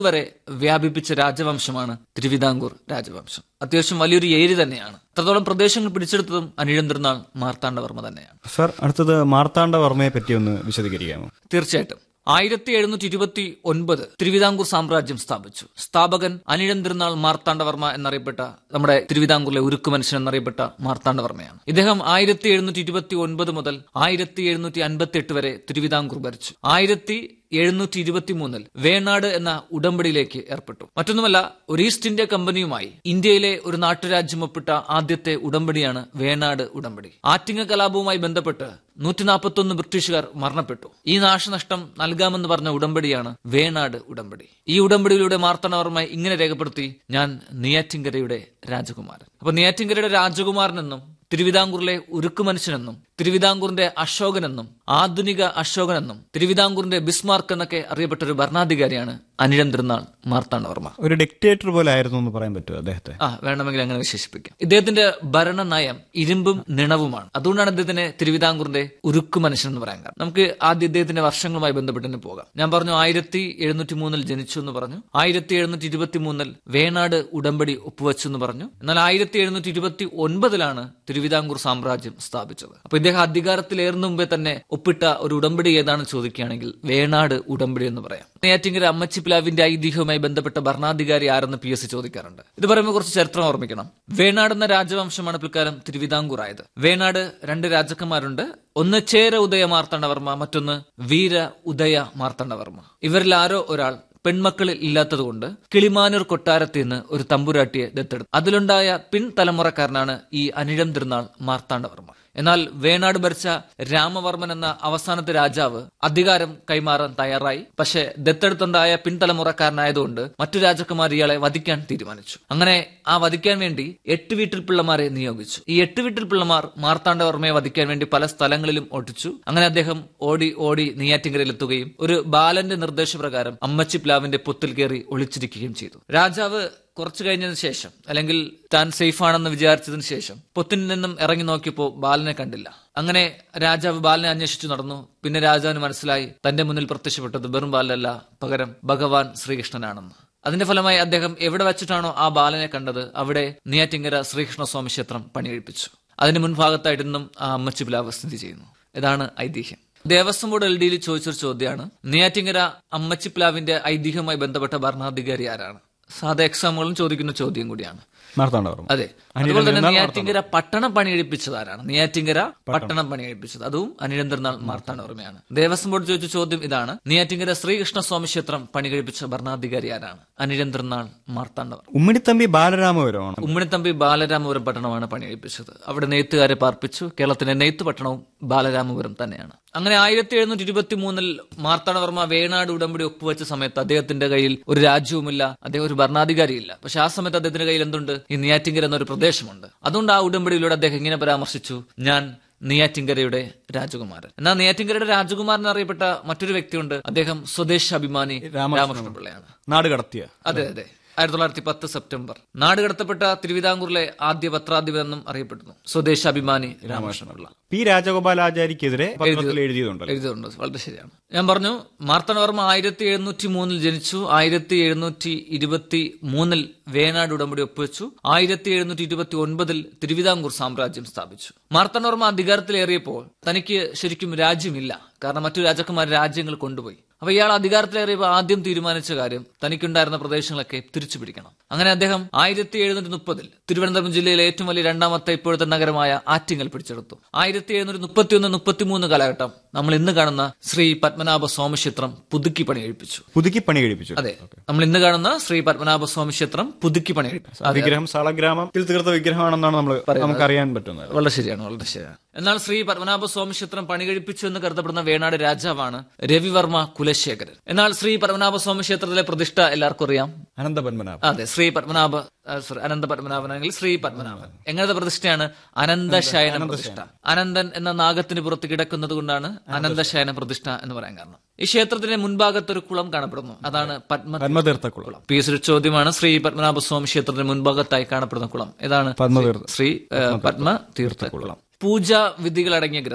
വരെ വ്യാപിപ്പിച്ച രാജവംശമാണ് തിരുവിതാംകൂർ രാജവംശം അത്യാവശ്യം വലിയൊരു ഏരി തന്നെയാണ് അത്രത്തോളം പ്രദേശങ്ങൾ പിടിച്ചെടുത്തതും അനിഴന്തിരുന്നാൾ മാർത്താണ്ഡവർമ്മ തന്നെയാണ് സർ അടുത്തത് മാർത്താണ്ഡവർമ്മയെ പറ്റി ഒന്ന് വിശദീകരിക്കാമോ തീർച്ചയായിട്ടും ആയിരത്തി എഴുന്നൂറ്റി ഇരുപത്തി ഒൻപത് തിരുവിതാംകൂർ സാമ്രാജ്യം സ്ഥാപിച്ചു സ്ഥാപകൻ അനിഴന്തിരുന്നാൾ മാർത്താണ്ഡവർമ്മ എന്നറിയപ്പെട്ട നമ്മുടെ തിരുവിതാംകൂറിലെ ഉരുക്കു മനുഷ്യൻ എന്നറിയപ്പെട്ട മാർത്താണ്ഡവർമ്മയാണ് ഇദ്ദേഹം ആയിരത്തി എഴുന്നൂറ്റി ഇരുപത്തി ഒൻപത് മുതൽ ആയിരത്തി എഴുന്നൂറ്റി അൻപത്തി എട്ട് വരെ തിരുവിതാംകൂർ ഭരിച്ചു ആയിരത്തി എഴുന്നൂറ്റി ഇരുപത്തി മൂന്നിൽ വേണാട് എന്ന ഉടമ്പടിയിലേക്ക് ഏർപ്പെട്ടു മറ്റൊന്നുമല്ല ഒരു ഈസ്റ്റ് ഇന്ത്യ കമ്പനിയുമായി ഇന്ത്യയിലെ ഒരു നാട്ടുരാജ്യം ഒപ്പിട്ട ആദ്യത്തെ ഉടമ്പടിയാണ് വേണാട് ഉടമ്പടി ആറ്റിങ്ങ കലാപവുമായി ബന്ധപ്പെട്ട് നൂറ്റി നാൽപ്പത്തൊന്ന് ബ്രിട്ടീഷുകാർ മരണപ്പെട്ടു ഈ നാശനഷ്ടം നൽകാമെന്ന് പറഞ്ഞ ഉടമ്പടിയാണ് വേണാട് ഉടമ്പടി ഈ ഉടമ്പടിയിലൂടെ മാർത്തണവർമ്മ ഇങ്ങനെ രേഖപ്പെടുത്തി ഞാൻ നെയ്യാറ്റിങ്കരയുടെ രാജകുമാരൻ അപ്പൊ നെയ്യാറ്റിങ്കരയുടെ രാജകുമാരനെന്നും തിരുവിതാംകൂറിലെ ഉരുക്കു മനുഷ്യനെന്നും തിരുവിതാംകൂറിന്റെ അശോകനെന്നും ആധുനിക അശോകനെന്നും തിരുവിതാംകൂറിന്റെ ബിസ്മാർക്ക് എന്നൊക്കെ അറിയപ്പെട്ട ഒരു ഭരണാധികാരിയാണ് അനിഴം തിരുനാൾ മാർത്താണ്ഡവർമ്മ ഒരു ഡിക്റ്റേറ്റർ പോലെ ആയിരുന്നു എന്ന് പറയാൻ പറ്റുമോ അദ്ദേഹത്തെ ആ വേണമെങ്കിൽ അങ്ങനെ വിശേഷിപ്പിക്കാം ഇദ്ദേഹത്തിന്റെ ഭരണ നയം ഇരുമ്പും നിണവുമാണ് അതുകൊണ്ടാണ് ഇദ്ദേഹത്തിനെ തിരുവിതാംകൂറിന്റെ ഉരുക്കു മനുഷ്യൻ എന്ന് പറയാൻ കാരണം നമുക്ക് ആദ്യം ഇദ്ദേഹത്തിന്റെ വർഷങ്ങളുമായി ബന്ധപ്പെട്ട് തന്നെ പോകാം ഞാൻ പറഞ്ഞു ആയിരത്തി എഴുന്നൂറ്റി മൂന്നിൽ ജനിച്ചു എന്ന് പറഞ്ഞു ആയിരത്തി എഴുന്നൂറ്റി ഇരുപത്തി മൂന്നിൽ വേണാട് ഉടമ്പടി ഒപ്പുവെച്ചു എന്ന് പറഞ്ഞു എന്നാൽ ആയിരത്തി എഴുന്നൂറ്റി ഇരുപത്തി ഒൻപതിലാണ് തിരുവിതാംകൂർ സാമ്രാജ്യം സ്ഥാപിച്ചത് അപ്പൊ ഇദ്ദേഹം അധികാരത്തിലേറുന്ന മുമ്പേ തന്നെ ഒപ്പിട്ട ഒരു ഉടമ്പടി ഏതാണെന്ന് ചോദിക്കുകയാണെങ്കിൽ വേണാട് ഉടമ്പടി എന്ന് പറയാം നെയ്യാറ്റിങ്കര അമ്മച്ചി പ്ലാവിന്റെ ഐതിഹ്യവുമായി ബന്ധപ്പെട്ട ഭരണാധികാരി ആരെന്ന് പി എസ് സി ചോദിക്കാറുണ്ട് ഇത് പറയുമ്പോൾ കുറച്ച് ചരിത്രം ഓർമ്മിക്കണം വേണാട് എന്ന രാജവംശമാണ് പിൽക്കാലം തിരുവിതാംകൂർ ആയത് വേണാട് രണ്ട് രാജാക്കന്മാരുണ്ട് ഒന്ന് ചേര ഉദയ മാർത്താണ്ഡവർമ്മ മറ്റൊന്ന് വീര ഉദയ മാർത്താണ്ഡവർമ്മ ഇവരിൽ ആരോ ഒരാൾ പെൺമക്കളിൽ ഇല്ലാത്തതുകൊണ്ട് കിളിമാനൂർ കൊട്ടാരത്തിൽ നിന്ന് ഒരു തമ്പുരാട്ടിയെ ദത്തെടുത്തു അതിലുണ്ടായ പിൻതലമുറക്കാരനാണ് ഈ അനിഴം തിരുനാൾ മാർത്താണ്ഡവർമ്മ എന്നാൽ വേണാട് ഭരിച്ച രാമവർമ്മൻ എന്ന അവസാനത്തെ രാജാവ് അധികാരം കൈമാറാൻ തയ്യാറായി പക്ഷെ ദത്തെടുത്തുണ്ടായ പിൻതലമുറക്കാരനായതുകൊണ്ട് മറ്റു രാജകുമാർ ഇയാളെ വധിക്കാൻ തീരുമാനിച്ചു അങ്ങനെ ആ വധിക്കാൻ വേണ്ടി എട്ട് വീട്ടിൽ പിള്ളമാരെ നിയോഗിച്ചു ഈ എട്ട് വീട്ടിൽ പിള്ളമാർ മാർത്താണ്ഡവർമ്മയെ വധിക്കാൻ വേണ്ടി പല സ്ഥലങ്ങളിലും ഓട്ടിച്ചു അങ്ങനെ അദ്ദേഹം ഓടി ഓടി നെയ്യാറ്റിങ്കരയിലെത്തുകയും ഒരു ബാലന്റെ നിർദ്ദേശപ്രകാരം അമ്മച്ചി പ്ലാവിന്റെ പൊത്തിൽ കയറി ഒളിച്ചിരിക്കുകയും ചെയ്തു രാജാവ് കുറച്ചു കഴിഞ്ഞതിന് ശേഷം അല്ലെങ്കിൽ താൻ സേഫ് ആണെന്ന് വിചാരിച്ചതിന് ശേഷം പൊത്തിൽ നിന്നും ഇറങ്ങി നോക്കിയപ്പോൾ ബാലനെ കണ്ടില്ല അങ്ങനെ രാജാവ് ബാലനെ അന്വേഷിച്ചു നടന്നു പിന്നെ രാജാവിന് മനസ്സിലായി തന്റെ മുന്നിൽ പ്രത്യക്ഷപ്പെട്ടത് വെറും ബാലല്ല പകരം ഭഗവാൻ ശ്രീകൃഷ്ണനാണെന്ന് അതിന്റെ ഫലമായി അദ്ദേഹം എവിടെ വെച്ചിട്ടാണോ ആ ബാലനെ കണ്ടത് അവിടെ നെയ്യാറ്റിങ്കര ശ്രീകൃഷ്ണസ്വാമി ക്ഷേത്രം പണിയെഴുപ്പിച്ചു അതിന് മുൻഭാഗത്തായിട്ട് ഇന്നും ആ അമ്മച്ചി പ്ലാവ് സ്ഥിതി ചെയ്യുന്നു ഇതാണ് ഐതിഹ്യം ദേവസ്വം ബോർഡ് എൽ ഡിയിൽ ചോദിച്ചൊരു ചോദ്യമാണ് നെയ്യാറ്റിങ്കര അമ്മച്ചി പ്ലാവിന്റെ ഐതിഹ്യവുമായി ബന്ധപ്പെട്ട ഭരണാധികാരി ആരാണ് സാധാ എക്സാമുകളും ചോദിക്കുന്ന ചോദ്യം കൂടിയാണ് മാർത്താണ്ഡവർമ്മ അതെ അതുപോലെ തന്നെ നെയ്യാറ്റിങ്കര പട്ടണം പണിയെടുപ്പിച്ചത് ആരാണ് നെയ്യാറ്റിങ്കര പട്ടണം പണിയെടുപ്പിച്ചത് അതും അനിരന്തരനാൾ മാർത്താണ്ഡവർമ്മയാണ് ദേവസ്വം ബോർഡ് ചോദിച്ച ചോദ്യം ഇതാണ് നെയ്യാറ്റിങ്കര ശ്രീകൃഷ്ണസ്വാമി ക്ഷേത്രം പണികഴിപ്പിച്ച ഭരണാധികാരി ആരാണ് അനിരന്തരനാൾ മാർത്താണ്ഡവർമ്മ ഉമ്മിണിത്തമ്പി ബാലരാമപുരമാണ് ഉമ്മണിത്തമ്പി ബാലരാമപുരം പട്ടണമാണ് പണിയെടുപ്പിച്ചത് അവിടെ നെയ്ത്തുകാരെ പാർപ്പിച്ചു കേരളത്തിന്റെ നെയ്ത്ത് പട്ടണവും ബാലരാമപുരം തന്നെയാണ് അങ്ങനെ ആയിരത്തി എഴുന്നൂറ്റി ഇരുപത്തി മൂന്നിൽ മാർത്താണ്ഡവർമ്മ വേണാട് ഉടമ്പടി ഒപ്പുവെച്ച സമയത്ത് അദ്ദേഹത്തിന്റെ കയ്യിൽ ഒരു രാജ്യവുമില്ല അദ്ദേഹം ഒരു ഭരണാധികാരിയില്ല പക്ഷെ ആ സമയത്ത് അദ്ദേഹത്തിന്റെ കയ്യിൽ എന്തുണ്ട് ഈ നെയ്യാറ്റിങ്കര എന്നൊരു പ്രദേശമുണ്ട് അതുകൊണ്ട് ആ ഉടമ്പടിയിലൂടെ അദ്ദേഹം ഇങ്ങനെ പരാമർശിച്ചു ഞാൻ നെയ്യാറ്റിങ്കരയുടെ രാജകുമാരൻ എന്നാൽ നെയ്യാറ്റിങ്കരയുടെ രാജകുമാരൻ അറിയപ്പെട്ട മറ്റൊരു വ്യക്തിയുണ്ട് അദ്ദേഹം സ്വദേശാഭിമാനി രാമകൃഷ്ണ പിള്ളയാണ് നാട് കടത്തിയ അതെ അതെ ആയിരത്തി തൊള്ളായിരത്തി പത്ത് സെപ്റ്റംബർ നാട് കടത്തപ്പെട്ട തിരുവിതാംകൂറിലെ ആദ്യ പത്രാധിപൻ എന്നും അറിയപ്പെടുന്നു സ്വദേശാഭിമാനി രാമകൃഷ്ണപിള്ള പി രാജഗോപാലാചാരിക്കെതിരെ പത്രത്തിൽ എഴുതിയതുണ്ടല്ലോ എഴുതിയിട്ടുണ്ട് വളരെ ശരിയാണ് ഞാൻ പറഞ്ഞു മാർത്തണ്ഡവർമ്മ ആയിരത്തി എഴുന്നൂറ്റി മൂന്നിൽ ജനിച്ചു ആയിരത്തി എഴുന്നൂറ്റി ഇരുപത്തി മൂന്നിൽ വേണാട് ഉടമ്പടി ഒപ്പുവെച്ചു ആയിരത്തി എഴുന്നൂറ്റി ഇരുപത്തി ഒൻപതിൽ തിരുവിതാംകൂർ സാമ്രാജ്യം സ്ഥാപിച്ചു മാർത്തണ്ഡവർമ്മ അധികാരത്തിലേറിയപ്പോൾ തനിക്ക് ശരിക്കും രാജ്യമില്ല കാരണം മറ്റു രാജാക്കന്മാർ രാജ്യങ്ങൾ കൊണ്ടുപോയി അപ്പൊ ഇയാൾ അധികാരത്തിലേറിയപ്പോൾ ആദ്യം തീരുമാനിച്ച കാര്യം തനിക്കുണ്ടായിരുന്ന പ്രദേശങ്ങളൊക്കെ തിരിച്ചു പിടിക്കണം അങ്ങനെ അദ്ദേഹം ആയിരത്തി എഴുന്നൂറ്റി മുപ്പതിൽ തിരുവനന്തപുരം ജില്ലയിലെ ഏറ്റവും വലിയ രണ്ടാമത്തെ ഇപ്പോഴത്തെ നഗരമായ ആറ്റിങ്ങൽ പിടിച്ചെടുത്തു ആയിരത്തി എഴുന്നൂറ്റി മുപ്പത്തിയൊന്ന് മുപ്പത്തിമൂന്ന് കാലഘട്ടം നമ്മൾ ഇന്ന് കാണുന്ന ശ്രീ പത്മനാഭ സ്വാമി ക്ഷേത്രം പുതുക്കി പണി കഴിപ്പിച്ചു പുതുക്കി പണി കഴിപ്പിച്ചു അതെ നമ്മൾ ഇന്ന് കാണുന്ന ശ്രീ പത്മനാഭ സ്വാമി ക്ഷേത്രം പുതുക്കി പണി കഴിപ്പിച്ചു ആ വിഗ്രഹം സാളഗ്രാമത്തിൽ തീർത്ത വിഗ്രഹമാണെന്നാണ് നമ്മൾ നമുക്ക് അറിയാൻ പറ്റുന്നത് വളരെ ശരിയാണ് വളരെ ശരിയാണ് എന്നാൽ ശ്രീ പത്മനാഭ സ്വാമി ക്ഷേത്രം പണി കഴിപ്പിച്ചു എന്ന് കരുതപ്പെടുന്ന വേണാട് രാജാവാണ് രവിവർമ്മ കുലശേഖരൻ എന്നാൽ ശ്രീ പത്മനാഭ സ്വാമി ക്ഷേത്രത്തിലെ പ്രതിഷ്ഠ എല്ലാവർക്കും അറിയാം അനന്തപത്മനാഭ അതെ ശ്രീ പത്മനാഭ ആ, sorry, അനന്ത പത്മനാഭനാണെങ്കിൽ ശ്രീ പത്മനാഭൻ എങ്ങനത്തെ പ്രതിഷ്ഠയാണ് അനന്തശയന പ്രതിഷ്ഠ അനന്തൻ എന്ന നാഗത്തിന് പുറത്ത് കിടക്കുന്നത് കൊണ്ടാണ് അനന്തശയന പ്രതിഷ്ഠ എന്ന് പറയാൻ കാരണം ഈ ക്ഷേത്രത്തിന്റെ മുൻഭാഗത്ത് ഒരു കുളം കാണപ്പെടുന്നു അതാണ് പത്മ പത്മതീർത്ഥക്കുളം കുളം പി എസ് ഒരു ചോദ്യമാണ് ശ്രീ പത്മനാഭസ്വാമി ക്ഷേത്രത്തിന്റെ മുൻഭാഗത്തായി കാണപ്പെടുന്ന കുളം ഏതാണ് പത്മതീർത്ഥ ശ്രീ ഏ, പത്മ തീർത്ഥ കുളം പൂജാ വിധികൾ അടങ്ങിയ ഗ്രന്ഥം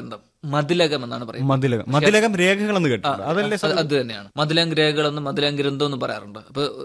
മതിലകം എന്നാണ് പറയുന്നത് മതിലകം മതിലകം രേഖകൾ എന്ന് കേട്ടിട്ടുണ്ട് അതല്ലേ അത് അത് തന്നെയാണ് മതിലം രേഖകളെന്നും മതിലം ഗ്രന്ഥം എന്നും പറയാറുണ്ട് അപ്പൊ